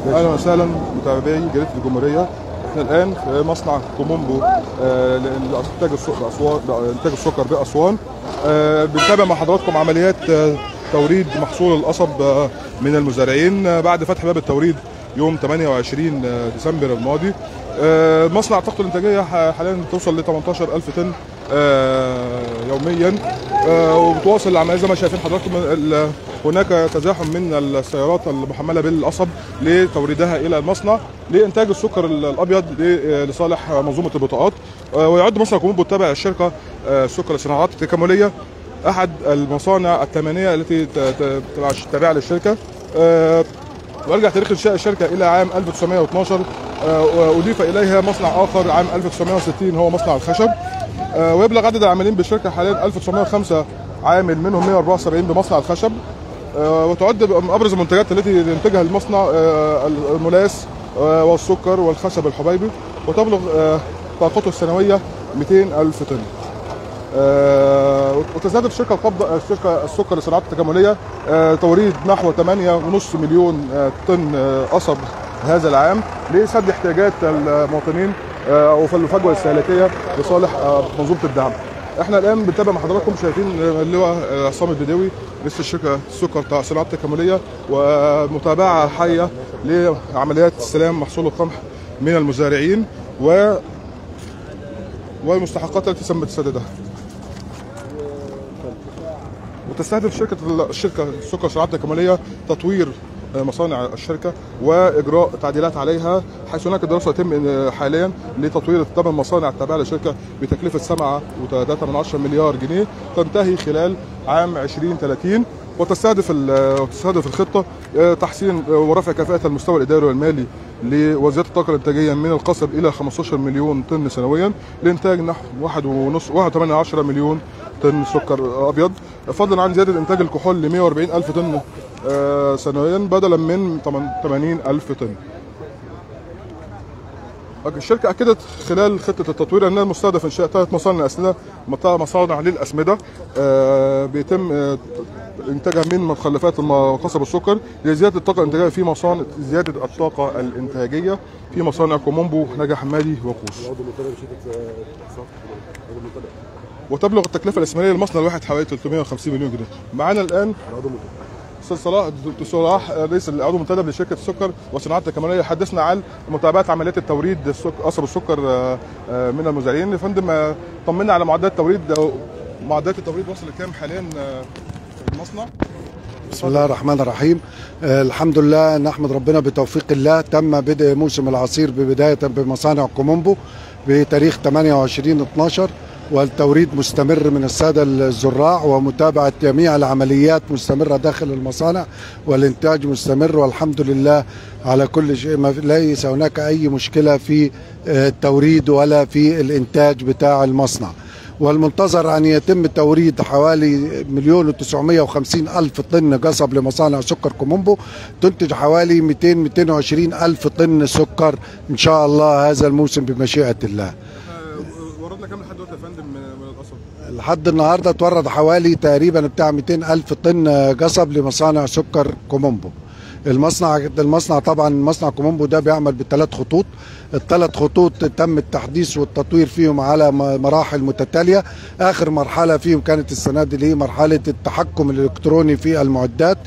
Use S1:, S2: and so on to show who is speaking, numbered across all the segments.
S1: اهلا وسهلا متابعي جريده الجمهوريه احنا الان في مصنع كومومبو آه، لانتاج السكر باسوان انتاج السكر باسوان آه، بنتابع مع حضراتكم عمليات آه، توريد محصول القصب آه، من المزارعين آه، بعد فتح باب التوريد يوم 28 ديسمبر الماضي آه، مصنع طاقته الانتاجيه ح- حاليا توصل ل 18000 طن آه، يوميا آه، وبتواصل العمليه زي ما شايفين حضراتكم ال- هناك تزاحم من السيارات المحمله بالقصب لتوريدها الى المصنع لانتاج السكر ال- الابيض ل- لصالح منظومه البطاقات آه، ويعد مصنع كومومبو التابع الشركه آه، سكر الصناعات التكامليه احد المصانع الثمانيه التي ت- ت- تبع تابعه للشركه آه، ويرجع تاريخ انشاء الشركه الى عام 1912 آه، واضيف اليها مصنع اخر عام 1960 هو مصنع الخشب آه، ويبلغ عدد العاملين بالشركه حاليا 1905 عامل منهم 174 بمصنع الخشب آه، وتعد من ابرز المنتجات التي ينتجها المصنع آه، الملاس آه، والسكر والخشب الحبيبي وتبلغ آه، طاقته السنويه 200 الف طن آه، وتستهدف الشركه القبضه الشركه السكر للصناعات التكامليه آه، توريد نحو 8.5 مليون آه، طن آه، قصب هذا العام لسد احتياجات المواطنين آه، وفي الفجوه الاستهلاكيه لصالح آه، منظومه الدعم. احنا الان بنتابع مع حضراتكم شايفين آه، اللواء آه، عصام البدوي رئيس الشركه السكر بتاع الصناعات التكامليه ومتابعه حيه لعمليات استلام محصول القمح من المزارعين و والمستحقات التي تم تسددها. وتستهدف شركه الشركه السكر الصناعات التكامليه تطوير مصانع الشركه واجراء تعديلات عليها حيث هناك دراسه يتم حاليا لتطوير الثمان مصانع التابعه للشركه بتكلفه 7.3 مليار جنيه تنتهي خلال عام 2030 وتستهدف ال- وتستهدف الخطه آه، تحسين ورفع كفاءه المستوى الاداري والمالي لوزاره الطاقه الانتاجيه من القصب الى 15 مليون طن سنويا لانتاج نحو 1.5 1.8 مليون طن سكر ابيض فضلا عن زياده انتاج الكحول ل 140 الف طن آه، سنويا بدلا من 80 الف طن الشركة أكدت خلال خطة التطوير أنها مستهدف إنشاء ثلاث مصانع أسمدة مصانع للأسمدة آه، بيتم آه، إنتاجها من مخلفات الم- قصب السكر لزيادة الطاقة الإنتاجية في مصانع زيادة الطاقة الإنتاجية في مصانع كومومبو نجا حمادي وقوس
S2: عضو متابع شركه صف عضو متابع
S1: وتبلغ التكلفة الإسماعيلية للمصنع الواحد حوالي 350 مليون جنيه معانا الآن
S2: عضو متابع
S1: استاذ صلاح دكتور صلاح رئيس العضو المنتدب لشركه السكر والصناعات التكامليه حدثنا عن متابعه عمليات التوريد السك... قصب السكر آه، آه، من المزارعين يا فندم آه، طمنا على معدات التوريد آه، معدات التوريد وصل لكام حاليا آه، في المصنع
S3: بسم الله الرحمن الرحيم آه الحمد لله نحمد ربنا بتوفيق الله تم بدء موسم العصير ببداية بمصانع كومومبو بتاريخ 28 12 والتوريد مستمر من السادة الزراع ومتابعة جميع العمليات مستمرة داخل المصانع والإنتاج مستمر والحمد لله على كل شيء ما ليس هناك أي مشكلة في آه، التوريد ولا في الإنتاج بتاع المصنع والمنتظر أن يتم توريد حوالي مليون وتسعمية وخمسين ألف طن قصب لمصانع سكر كومومبو تنتج حوالي 200 220 ألف طن سكر إن شاء الله هذا الموسم بمشيئة الله
S1: وردنا كام لحد دلوقتي يا فندم من من القصب
S3: لحد النهاردة تورد حوالي تقريبا بتاع 200 ألف طن قصب لمصانع سكر كومومبو المصنع المصنع طبعا مصنع كومومبو ده بيعمل بثلاث خطوط الثلاث خطوط تم التحديث والتطوير فيهم على م- مراحل متتاليه اخر مرحله فيهم كانت السنه دي اللي هي مرحله التحكم الالكتروني في المعدات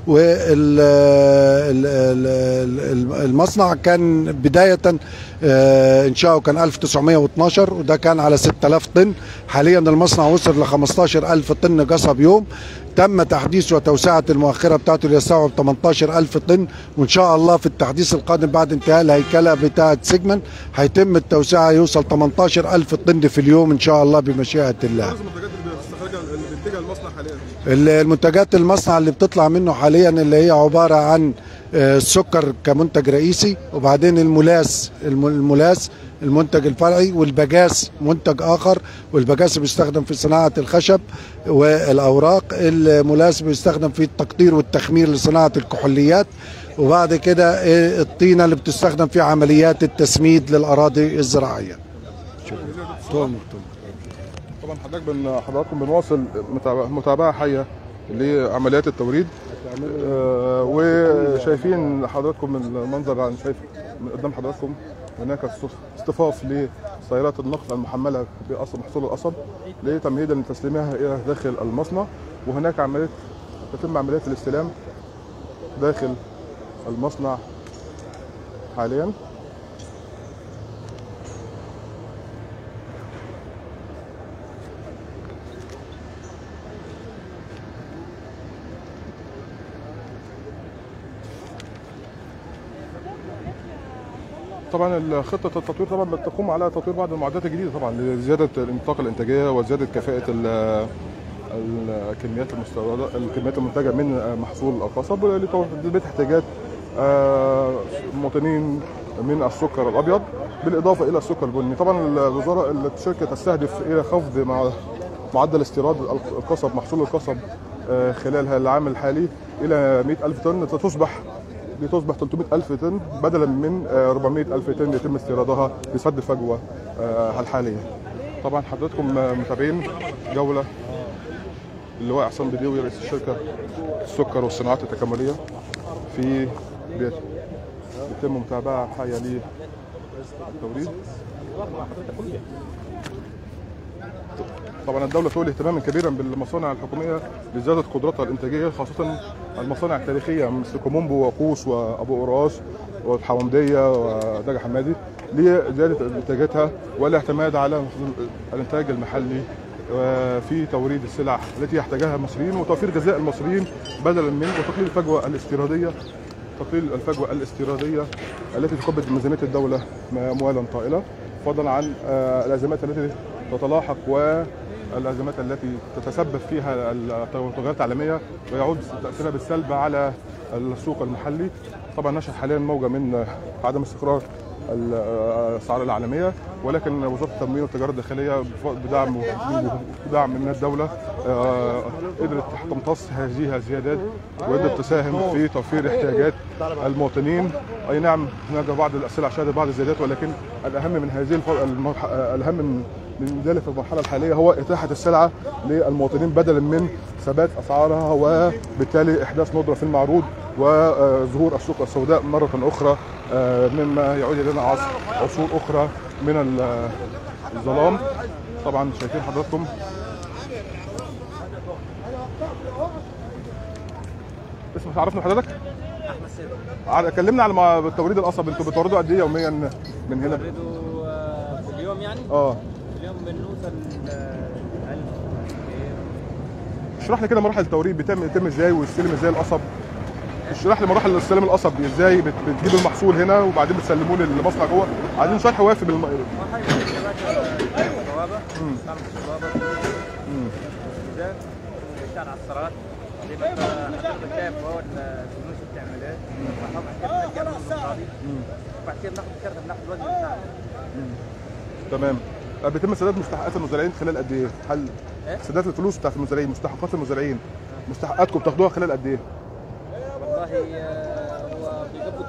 S3: والمصنع كان بداية آه، إنشاؤه كان 1912 وده كان على 6000 طن حاليا المصنع وصل ل 15000 طن قصب يوم تم تحديث وتوسعة المؤخرة بتاعته ليستوعب 18000 طن وإن شاء الله في التحديث القادم بعد انتهاء الهيكلة بتاعة سيجمنت هيتم التوسعة يوصل 18000 طن في اليوم إن شاء الله بمشيئة الله
S1: ابرز المنتجات اللي بيستخرجها اللي بينتجها المصنع حاليا
S3: المنتجات المصنع اللي بتطلع منه حاليا اللي هي عبارة عن آه، السكر كمنتج رئيسي وبعدين الملاس الم- الملاس المنتج الفرعي والبجاس منتج آخر والبجاس بيستخدم في صناعة الخشب والأوراق الملاس بيستخدم في التقطير والتخمير لصناعة الكحوليات وبعد كده آه، الطينة اللي بتستخدم في عمليات التسميد للأراضي الزراعية تؤمر تؤمر
S1: طبعا حضرتك بن حضراتكم بنواصل متابعه متابعة حيه لعمليات التوريد آه، وشايفين حضراتكم المنظر انا شايف من قدام حضراتكم هناك اصطفاف لسيارات النقل المحمله بقصب محصول القصب لتمهيدا لتسليمها الى داخل المصنع وهناك عمليه تتم عمليه الاستلام داخل المصنع حاليا طبعا خطه التطوير طبعا بتقوم على تطوير بعض المعدات الجديده طبعا لزياده الانطاق الانتاجيه وزياده كفاءه ال- الكميات المستورده الكميات المنتجه من محصول القصب لتلبيه احتياجات آه، المواطنين من السكر الابيض بالاضافه الى السكر البني طبعا الوزاره الشركه تستهدف الى خفض مع معدل استيراد القصب محصول القصب آه، خلال العام الحالي الى 100 الف طن تصبح لتصبح 300 ألف طن بدلا من آه، 400 ألف طن يتم استيرادها لسد الفجوة آه، الحالية طبعا حضراتكم آه، متابعين جولة اللواء عصام بديوي رئيس الشركة السكر والصناعات التكاملية في بيت يتم متابعة حية للتوريد طبعا الدولة تولي اهتماما كبيرا بالمصانع الحكومية لزيادة قدراتها الإنتاجية خاصة المصانع التاريخية مثل كومومبو وقوس وأبو قراص والحومدية ودجا حمادي لزيادة إنتاجاتها والاعتماد على الإنتاج المحلي آه، في توريد السلع التي يحتاجها المصريين وتوفير غذاء المصريين بدلا من وتقليل الفجوة الاستيرادية تقليل الفجوة الاستيرادية التي تكبد ميزانية الدولة أموالا طائلة فضلا عن آه، الأزمات التي تتلاحق والأزمات التي تتسبب فيها التغيرات العالمية ويعود تأثيرها بالسلب على السوق المحلي طبعا نشهد حاليا موجة من آه، عدم استقرار الاسعار العالميه ولكن وزاره التموين والتجاره الداخليه بدعم بدعم من الدوله آه، قدرت تمتص هذه الزيادات وقدرت تساهم في توفير احتياجات المواطنين اي نعم هناك بعض الاسئله شهدت بعض الزيادات ولكن الاهم من هذه الف- المرح- آه، الاهم من من ذلك في المرحله الحاليه هو اتاحه السلعه للمواطنين بدلا من ثبات اسعارها وبالتالي احداث ندره في المعروض وظهور السوق السوداء مره اخرى آه، مما يعود الينا عصر عصور اخرى من ال- الظلام طبعا شايفين حضراتكم اسم تعرفنا حضرتك؟
S4: احمد سيد
S1: عاد- كلمنا على ما- توريد القصب انتوا بتوردوا قد ايه يوميا من هنا؟
S4: نريدوا آه، في اليوم يعني
S1: اه
S4: في اليوم بنوصل آه، 1000
S1: اشرح لي كده مراحل التوريد بيتم يتم ازاي ويستلم ازاي القصب اشرح لي مراحل استلام القصب دي ازاي بت- بتجيبوا المحصول هنا وبعدين بتسلموه للمصنع جوه عايزين شرح وافي بالم...
S4: اول حاجه بنجيب يا باشا البوابه نعمل البوابه الميزان بنشتغل على الصالات دي بقى حضرتك شايف هو الفلوس بتعمل ايه طبعا كده بنجيب المصاري وبعد كده بناخد الكارت بناخد الوزن بتاعه
S1: تمام طب بيتم سداد مستحقات المزارعين خلال قد ايه؟ هل
S4: إيه؟
S1: سداد الفلوس بتاعت المزارعين مستحقات المزارعين مستحقاتكم بتاخدوها خلال قد ايه؟
S4: والله آه، هو بيقبض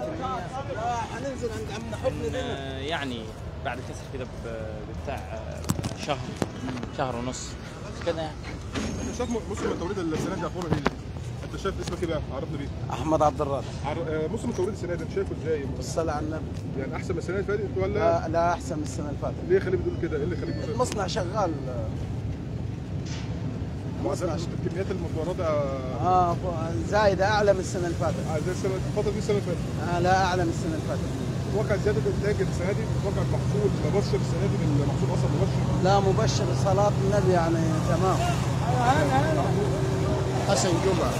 S4: 90% آه، يعني بعد كسر كده ب- بتاع آه، شهر شهر ونص كده يعني.
S1: انت شايف موسم التوريد السنه دي اخباره ايه؟ انت شايف اسمك ايه بقى؟ عرفنا بيه
S2: احمد عبد الرازق
S1: عر- آه، موسم التوريد السنه دي انت شايفه ازاي؟
S2: الصلاة على النبي
S1: يعني احسن من السنه اللي فاتت ولا
S2: لا, لا احسن من السنه اللي فاتت
S1: ليه خليك بتقول كده؟ ايه اللي خليك بتقول
S2: المصنع شغال المصنع ش-
S1: الكميات المتورده
S2: اه زايده اعلى من السنه اللي فاتت
S1: آه، زي السنه الفتره دي السنه اللي فاتت
S2: آه لا اعلى من السنه اللي فاتت
S1: تتوقع زياده الانتاج السنه دي تتوقع المحصول مبشر السنه دي بالمحصول اصلا مبشر
S2: لا مبشر صلاه النبي يعني تمام حسن جمعه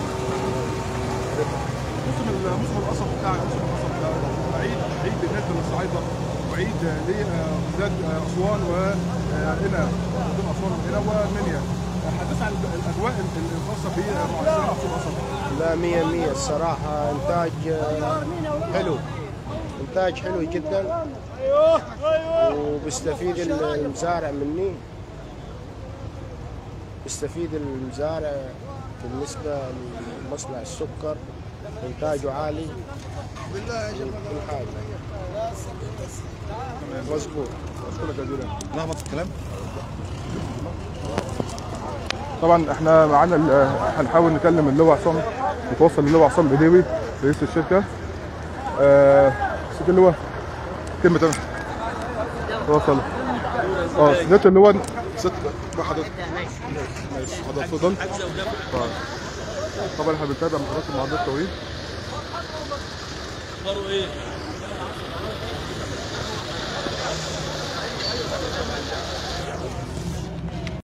S1: موسم ال- موسم القصب بتاع موسم القصب ده عيد عيد بالنسبه للصعايده وعيد لبلاد اسوان وهنا مدن اسوان وهنا ومنيا حدث عن الاجواء ال- الخاصه بمعسكر محصول القصب
S5: لا مية مية الصراحة إنتاج آه، حلو إنتاج حلو جدا وبيستفيد المزارع مني بيستفيد المزارع بالنسبة لمصنع السكر إنتاجه عالي من كل حاجة مظبوط
S1: اشكرك جزيلا
S6: لخبط في الكلام
S1: طبعا احنا معانا ال- هنحاول نكلم اللواء عصام نتوصل للواء عصام بديوي رئيس الشركه آه سيد اللواء كلمه تمام توصل اه سيادة اللواء ست مع حضرتك ماشي حضرتك اتفضل طيب. طبعا احنا بنتابع من حضرتك معدات التوريد